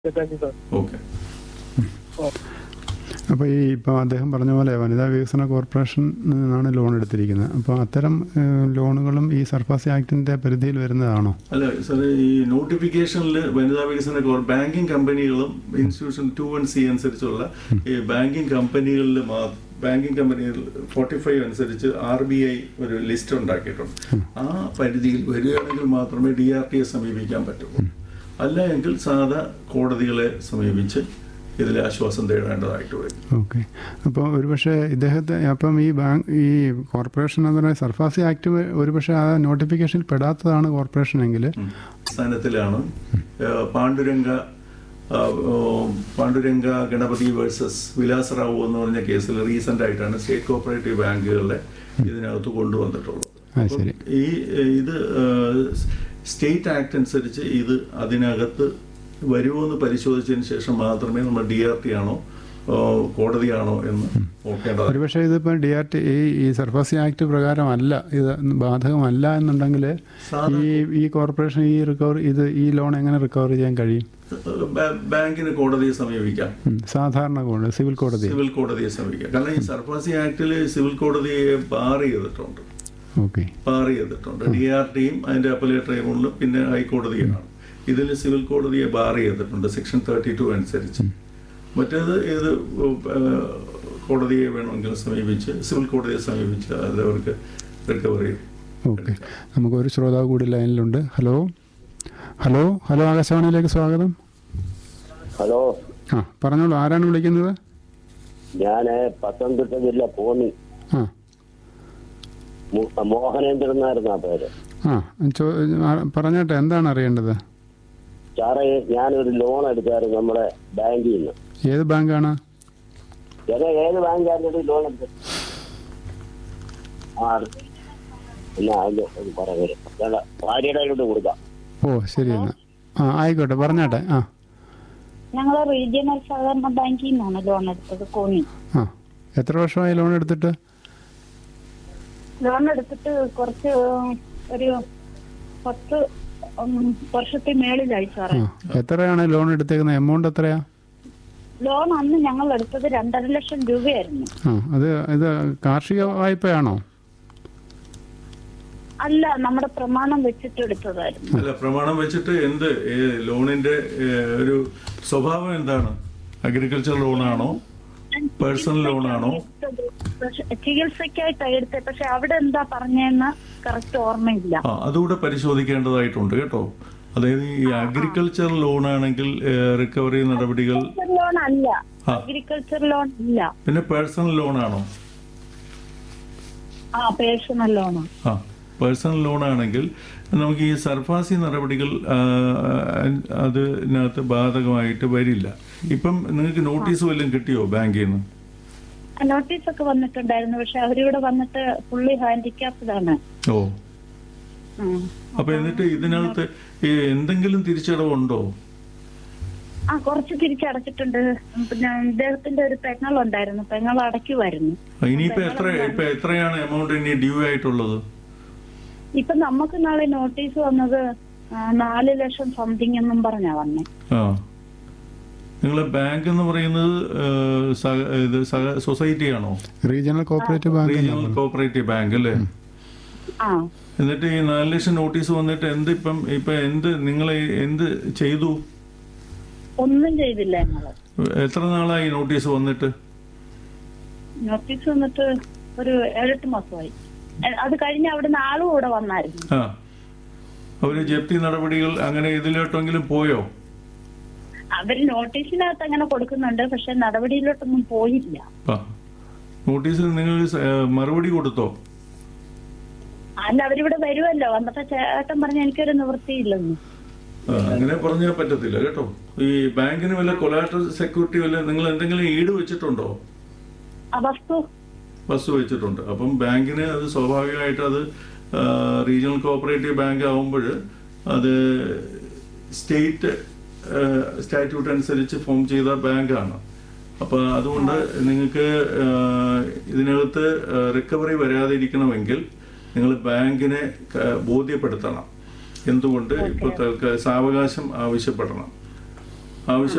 Thank you sir okay അപ്പോൾ ഈ ഇപ്പോൾ അദ്ദേഹം പറഞ്ഞ പോലെ വനിതാ വികസന കോർപ്പറേഷൻ നിന്നാണ് ലോൺ എടുത്തിരിക്കുന്നത് അപ്പോൾ അത്തരം ഏഹ്, ലോണുകളും ഈ സർഫാസി ആക്ടിൻ്റെ പരിധിയിൽ വരുന്നതാണോ അല്ല സാറേ ഈ നോട്ടിഫിക്കേഷനിൽ വനിതാ വികസന കോർ ബാങ്കിങ് കമ്പനികളും ഇൻസ്റ്റിറ്റ്യൂഷൻ ടു വൺ സി അനുസരിച്ചുള്ള ഈ ബാങ്കിങ് കമ്പനികളിൽ ബാങ്കിങ് കമ്പനികൾ ഫോർട്ടി ഫൈവ് അനുസരിച്ച് ആർ ബി ഐ ഒരു ലിസ്റ്റ് ഉണ്ടാക്കിയിട്ടുണ്ട് ആ പരിധിയിൽ വരികയാണെങ്കിൽ മാത്രമേ ഡി ആർ ടിയെ സമീപിക്കാൻ പറ്റുള്ളൂ അല്ല എങ്കിൽ സാധാ കോടതികളെ സമീപിച്ച് ഇതിൽ ആശ്വാസം തേടേണ്ടതായിട്ട് വരും ഓക്കെ അപ്പോൾ ഒരുപക്ഷെ ഇദ്ദേഹത്തെ അപ്പം ഈ ബാങ്ക് ഈ കോർപ്പറേഷൻ എന്ന് പറയുന്ന സർഫാസി ആക്ട് ഒരുപക്ഷെ ആ നോട്ടിഫിക്കേഷനിൽ പെടാത്തതാണ് കോർപ്പറേഷൻ എങ്കിൽ സ്ഥാനത്തിലാണ് ഏഹ്, പാണ്ഡുരംഗ ആ, ഓ, പാണ്ഡുരംഗ ഗണപതി വേഴ്സസ് വിലാസറാവു എന്ന് പറഞ്ഞ കേസിൽ റീസെന്റ് ആയിട്ടാണ് സ്റ്റേറ്റ് കോപ്പറേറ്റീവ് ബാങ്കുകളെ ഇതിനകത്ത് കൊണ്ടുവന്നിട്ടുള്ളത് ആ ശരി ഈ ഏഹ്, ഇത് ഏഹ്, സ്റ്റേറ്റ് ആക്ട് അനുസരിച്ച് ഇത് അതിനകത്ത് വരുമോ എന്ന് പരിശോധിച്ചതിന് ശേഷം മാത്രമേ നമ്മൾ ഡി ആർ ടി ആണോ ഓ, കോടതിയാണോ എന്ന് നോക്കേണ്ടത് ഒരുപക്ഷെ ഇതിപ്പോൾ ഡി ആർ ടി ഈ ഈ സർഫാസി ആക്ട് പ്രകാരമല്ല ഇത് ബാധകമല്ല എന്നുണ്ടെങ്കിൽ ഈ ഈ കോർപ്പറേഷൻ ഈ റിക്കവർ ഇത് ഈ ലോൺ എങ്ങനെ റിക്കവർ ചെയ്യാൻ കഴിയും ബാ- ബാങ്കിന് കോടതിയെ സമീപിക്കാം ഉം, സാധാരണ കോടതി സിവിൽ കോടതി സിവിൽ കോടതിയെ സമീപിക്കാം കാരണം ഈ സർഫാസി ആക്ടിൽ സിവിൽ കോടതിയെ ബാർ ചെയ്തിട്ടുണ്ട് ഓക്കെ ബാർ ചെയ്തിട്ടുണ്ട് ഡി ആർ ടിയും അതിന്റെ അപ്പലേറ്റ് ട്രൈബ്യൂണലും പിന്നെ ഹൈക്കോടതിയാണ് ഇതിൽ സിവിൽ കോടതിയെ ബാർ ചെയ്തിട്ടുണ്ട് സെക്ഷൻ തേർട്ടി ടു അനുസരിച്ച് മറ്റേത് ഏത് ഏഹ്, കോടതിയെ വേണമെങ്കിലും സമീപിച്ച് സിവിൽ കോടതിയെ സമീപിച്ച് അത് അവർക്ക് റിക്കവർ ചെയ്യും ഓക്കെ നമുക്കൊരു ശ്രോതാവ് കൂടി ലൈനിലുണ്ട് ഹലോ ഹലോ ഹലോ ആകാശവാണിയിലേക്ക് സ്വാഗതം ഹലോ ആ പറഞ്ഞോളൂ ആരാണ് വിളിക്കുന്നത് ഞാന് പത്തനംതിട്ട ജില്ല പോന്നി ആ മു- മോഹനേന്ദ്രൻ എന്നായിരുന്നു ആ പേര് ആ ചോ ആ, പറഞ്ഞോട്ടെ എന്താണ് അറിയേണ്ടത് സാറേ ഞാനൊരു ലോൺ എടുത്തായിരുന്നു നമ്മുടെ ബാങ്കിൽ നിന്ന് ഏത് ബാങ്കാണ് ചേട്ടാ ഏത് ബാങ്കായിരുന്നു ലോൺ എടുത്തത് ആ എന്നാ അതിന്റെ ഒന്ന് പറഞ്ഞു ചേട്ടാ ഭാര്യയുടെ കയ്യിലോട്ട് കൊടുക്കാം ഓ ശരി എന്നാ ആ ആയിക്കോട്ടെ പറഞ്ഞോട്ടെ ആ ഞങ്ങൾ റീജിയണൽ സഹകരണ ബാങ്കിൽ നിന്നാണ് ലോൺ എടുത്തത് കോന്നി ആ എത്ര വർഷമായി ലോൺ എടുത്തിട്ട് ലോൺ എടുത്തിട്ട് കുറച്ച് ഒരു പത്ത് ഉം, വർഷത്തെ മേളിലായി സാറേ ആ എത്രയാണ് ലോൺ എടുത്തേക്കുന്നത് എമൗണ്ട് എത്രയാ ലോൺ അന്ന് ഞങ്ങൾ എടുത്തത് രണ്ടര ലക്ഷം രൂപയായിരുന്നു ആ അത് ഇത് കാർഷിക വായ്പയാണോ അല്ല നമ്മുടെ പ്രമാണം വെച്ചിട്ട് എടുത്തതായിരുന്നു അല്ല പ്രമാണം വെച്ചിട്ട് എന്ത് ഏ- ലോണിന്റെ ഏ, ഒരു സ്വഭാവം എന്താണ് അഗ്രികൾച്ചർ ലോണാണോ പേഴ്സണൽ ലോണാണോ പക്ഷെ ചികിത്സയ്ക്കായിട്ടാണ് എടുത്തത് പക്ഷെ അവിടെ എന്താ പറഞ്ഞതെന്ന് കറക്റ്റ് ഓർമ്മയില്ല ആ അതുകൂടെ പരിശോധിക്കേണ്ടതായിട്ടുണ്ട് കേട്ടോ അതായത് ഈ അഗ്രികൾച്ചർ ലോൺ ആണെങ്കിൽ റിക്കവറി നടപടികൾ ലോൺ അല്ല ആ. അഗ്രികൾച്ചർ ലോൺ ഇല്ല പിന്നെ പേഴ്സണൽ ലോൺ ആണോ ആ പേഴ്സണൽ ലോണാണ് ആ പേഴ്സണൽ ലോൺ ആണെങ്കിൽ നമുക്ക് ഈ സർഫാസി നടപടികൾ ആ, അതിനകത്ത് ബാധകമായിട്ട് വരില്ല ഇപ്പം നിങ്ങൾക്ക് നോട്ടീസ് വല്ലതും കിട്ടിയോ ബാങ്കിൽ നിന്ന് നോട്ടീസ് ഒക്കെ വന്നിട്ടുണ്ടായിരുന്നു പക്ഷെ അവരിവിടെ വന്നിട്ട് ഫുള്ളി ഹാൻഡിക്യാപ്ഡ് ഓ അപ്പൊ എന്നിട്ട് ഇതിനകത്ത് ഈ എന്തെങ്കിലും തിരിച്ചടവുണ്ടോ ആ കുറച്ച് തിരിച്ചടച്ചിട്ടുണ്ട് പിന്നെ അദ്ദേഹത്തിന്റെ ഒരു പെങ്ങളുണ്ടായിരുന്നു പെങ്ങൾ അടയ്ക്കുമായിരുന്നു ഇനിയിപ്പോ എത്ര ഇപ്പൊ എത്രയാണ് എമൗണ്ട് ഇനി ഡ്യൂ ആയിട്ടുള്ളത് ഇപ്പൊ നമുക്ക് നാളെ നോട്ടീസ് വന്നത് ആ, നാല് ലക്ഷം സംതിങ് എന്നും പറഞ്ഞാ വന്നേ ആ നിങ്ങൾ ബാങ്ക് എന്ന് പറയുന്നത് ഏഹ്, സഹ- ഇത് സഹ- സൊസൈറ്റി ആണോ regional cooperative bank regional cooperative bank അല്ലേ ആ എന്നിട്ട് ഈ നാല് ലക്ഷം നോട്ടീസ് വന്നിട്ട് എന്ത് ഇപ്പം ഇപ്പൊ എന്ത് നിങ്ങൾ എന്ത് ചെയ്തു ഒന്നും ചെയ്തില്ല ഞങ്ങള് എത്ര നാളായി നോട്ടീസ് വന്നിട്ട് നോട്ടീസ് വന്നിട്ട് ഒരു ഏഴെട്ട് മാസമായി എ- അത് കഴിഞ്ഞ് അവിടുന്ന് ആളും കൂടെ വന്നായിരുന്നു ആ അവര് ജപ്തി നടപടികൾ അങ്ങനെ ഇതിലോട്ടെങ്കിലും പോയോ അവര് നോട്ടീസിനകത്ത് അങ്ങനെ കൊടുക്കുന്നുണ്ട് പക്ഷെ നടപടിയിലോട്ടൊന്നും പോയില്ല ആ നോട്ടീസിൽ നിങ്ങൾ സ- ഏഹ്, മറുപടി കൊടുത്തോ അല്ല അവരിവിടെ വരുമല്ലോ വന്നപ്പോ ചേട്ടൻ പറഞ്ഞ എനിക്കൊരു നിവൃത്തിയില്ലെന്ന് ആ, അങ്ങനെ പറഞ്ഞാൽ പറ്റത്തില്ല കേട്ടോ ഈ ബാങ്കിന് വല്ല കൊലാട്രൽ സെക്യൂരിറ്റി വല്ല നിങ്ങൾ എന്തെങ്കിലും ഈട് വെച്ചിട്ടുണ്ടോ ആ വസ്തു ബസ് വെച്ചിട്ടുണ്ട് അപ്പം ബാങ്കിന് അത് സ്വാഭാവികമായിട്ട് അത് ആ, റീജിയണൽ കോപ്പറേറ്റീവ് ബാങ്ക് ആവുമ്പോൾ അത് സ്റ്റേറ്റ് സ്റ്റാറ്റ്യൂട്ട് അനുസരിച്ച് ഫോം ചെയ്ത ബാങ്കാണ് അപ്പോൾ അതുകൊണ്ട് നിങ്ങൾക്ക് ആ, ഇതിനകത്ത് റിക്കവറി വരാതിരിക്കണമെങ്കിൽ നിങ്ങൾ ബാങ്കിനെ ക- ബോധ്യപ്പെടുത്തണം എന്തുകൊണ്ട് ഇപ്പോൾ തൽക്കാലം സാവകാശം ആവശ്യപ്പെടണം ആവശ്യം